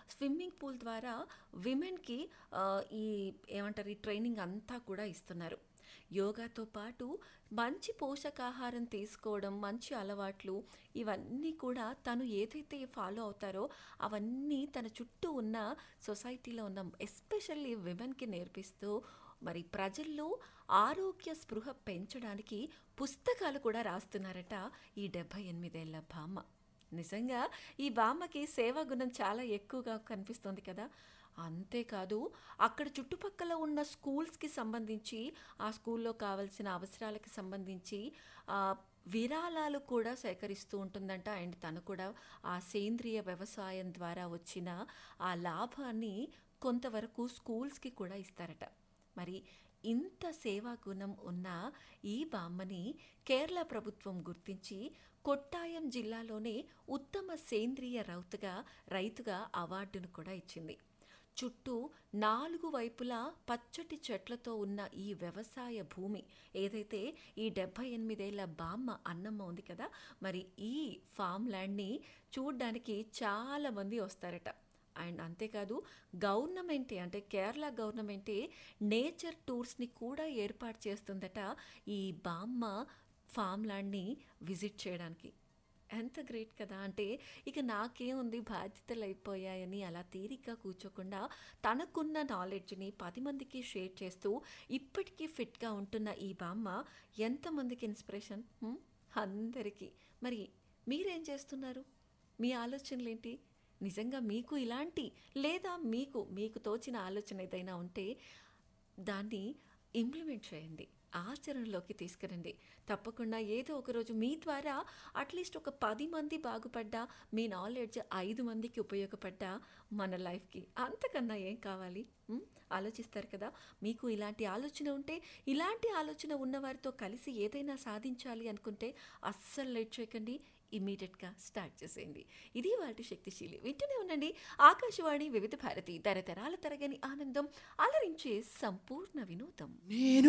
Swimming pool ద్వారా విమెన్‌కి ఆహ్, ఈ ఏమంటారు ఈ ట్రైనింగ్ అంతా కూడా ఇస్తున్నారు. యోగాతో పాటు మంచి పోషకాహారం తీసుకోవడం, మంచి అలవాట్లు ఇవన్నీ కూడా తను ఏదైతే ఫాలో అవుతారో అవన్నీ తన చుట్టూ ఉన్న సొసైటీలో ఉన్న ఎస్పెషల్లీ విమెన్‌కి నేర్పిస్తూ మరి ప్రజల్లో ఆరోగ్య స్పృహ పెంచడానికి పుస్తకాలు కూడా రాస్తున్నారట ఈ 78 ఏళ్ల బామ్మ. నిజంగా ఈ బామ్మకి సేవా గుణం చాలా ఎక్కువగా కనిపిస్తుంది కదా! అంతేకాదు అక్కడ చుట్టుపక్కల ఉన్న స్కూల్స్‌కి సంబంధించి, ఆ స్కూల్‌లో కావాల్సిన అవసరాలకి సంబంధించి ఆహ్, విరాళాలు కూడా సేకరిస్తూ ఉంటుందంట. అండ్ తను కూడా ఆ సేంద్రియ వ్యవసాయం ద్వారా వచ్చిన ఆ లాభాన్ని కొంతవరకు స్కూల్స్‌కి కూడా ఇస్తారట. మరి ఇంత సేవా గుణం ఉన్న ఈ బామ్మని కేరళ ప్రభుత్వం గుర్తించి కొట్టాయం జిల్లాలోనే ఉత్తమ సేంద్రియ రౌతుగా రైతుగా అవార్డును కూడా ఇచ్చింది. చుట్టూ నాలుగు వైపులా పచ్చటి చెట్లతో ఉన్న ఈ వ్యవసాయ భూమి ఏదైతే ఈ 78 ఏళ్ల బామ్మ అన్నమ్మ ఉంది కదా! మరి ఈ ఫామ్ ల్యాండ్‌ని చూడ్డానికి చాలామంది వస్తారట. అండ్ అంతేకాదు గవర్నమెంటే అంటే కేరళ గవర్నమెంటే నేచర్ టూర్స్‌ని కూడా ఏర్పాటు చేస్తుందట ఈ బామ్మ ఫామ్ ల్యాండ్‌ని విజిట్ చేయడానికి. ఎంత గ్రేట్ కదా! అంటే ఇక నాకేముంది బాధ్యతలయిపోయాయని అలా తీరిగ్గా కూర్చోకుండా తనకున్న నాలెడ్జ్‌ని 10 మందికి షేర్ చేస్తూ ఇప్పటికీ ఫిట్‌గా ఉంటున్న ఈ బామ్మ ఎంతమందికి ఇన్స్పిరేషన్ హ్మ్. అందరికీ. మరి మీరేం చేస్తున్నారు? మీ ఆలోచనలేంటి? నిజంగా మీకు ఇలాంటి లేదా మీకు మీకు తోచిన ఆలోచన ఏదైనా ఉంటే దాన్ని ఇంప్లిమెంట్ చేయండి. ఆచరణలోకి తీసుకురండి. తప్పకుండా ఏదో ఒకరోజు మీ ద్వారా అట్‌లీస్ట్ ఒక 10 మంది బాగుపడ్డా, మీ నాలెడ్జ్ 5 మందికి ఉపయోగపడ్డా మన లైఫ్‌కి అంతకన్నా ఏం కావాలి? హ్మ్. ఆలోచిస్తారు కదా! మీకు ఇలాంటి ఆలోచన ఉంటే ఇలాంటి ఆలోచన ఉన్నవారితో కలిసి ఏదైనా సాధించాలి అనుకుంటే అస్సలు లేట్ చేయకండి. ఇమ్మీడియేట్‌గా స్టార్ట్ చేసేయండి. ఇది ఇవాల్టి శక్తిశీలి. వింటూనే ఉండండి ఆకాశవాణి వివిధ భారతి తరతరాల తరగని ఆనందం అలరించే సంపూర్ణ వినోదం. నేను